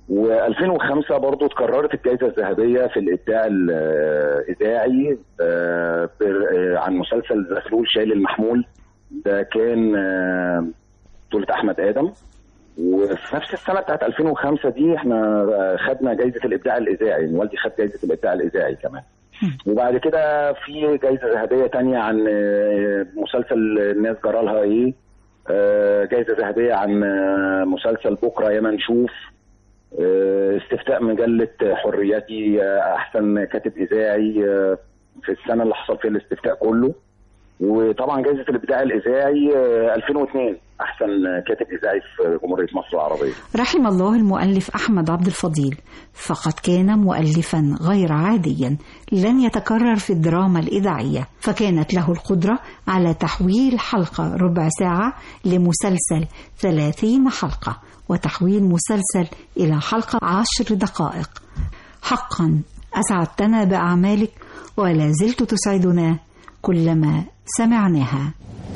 و2005 برضو اتكررت الجائزة الذهبية في الإبداع الإذاعي آه، بر- آه، عن مسلسل زغلول شايل المحمول ده كان آه، بطولة أحمد آدم وفي نفس السنة بتاعت 2005 دي احنا آه، خدنا جائزة الإبداع الإذاعي يعني والدي خد جائزة الإبداع الإذاعي كمان وبعد كده في جائزة ذهبية تانية عن آه، مسلسل الناس جرالها ايه آه، جائزة ذهبية عن آه، مسلسل بكرة ياما نشوف آه، استفتاء مجلة حريتي آه، أحسن كاتب إذاعي آه، في السنة اللي حصل فيها الاستفتاء كله وطبعا جائزة الإبداع الإذاعي آه، 2002 أحسن كاتب إذاعي في جمهورية مصر العربية رحم الله المؤلف أحمد عبد الفضيل فقد كان مؤلفا غير عاديا لن يتكرر في الدراما الإذاعية فكانت له القدرة على تحويل حلقة ربع ساعة لمسلسل ثلاثين حلقة وتحويل مسلسل إلى حلقة عشر دقائق حقا أسعدتنا بأعمالك ولا زلت تسعدنا كلما سمعناها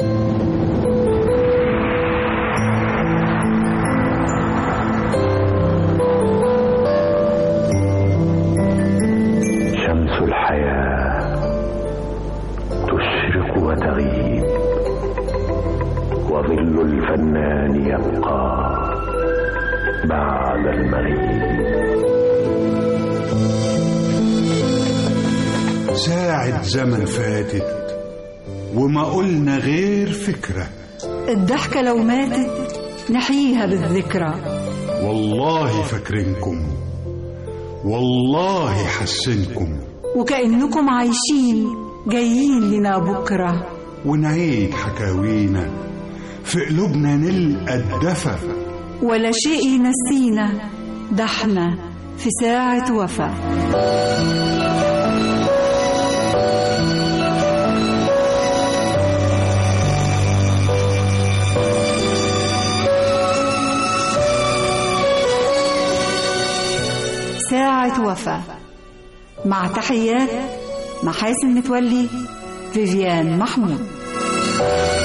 شمس الحياة تشرق وتغيب وظل الفنان يبقى بعد المغيب ساعة زمن فاتت وما قلنا غير فكرة الضحكة لو ماتت نحييها بالذكرى والله فاكرينكم والله حسنكم وكأنكم عايشين جايين لنا بكرة ونعيد حكاوينا في قلوبنا نلقى الدفى ولا شيء ينسينا ده احنا في ساعة وفا ساعة وفا مع تحيات محاسن متولي فيفيان محمود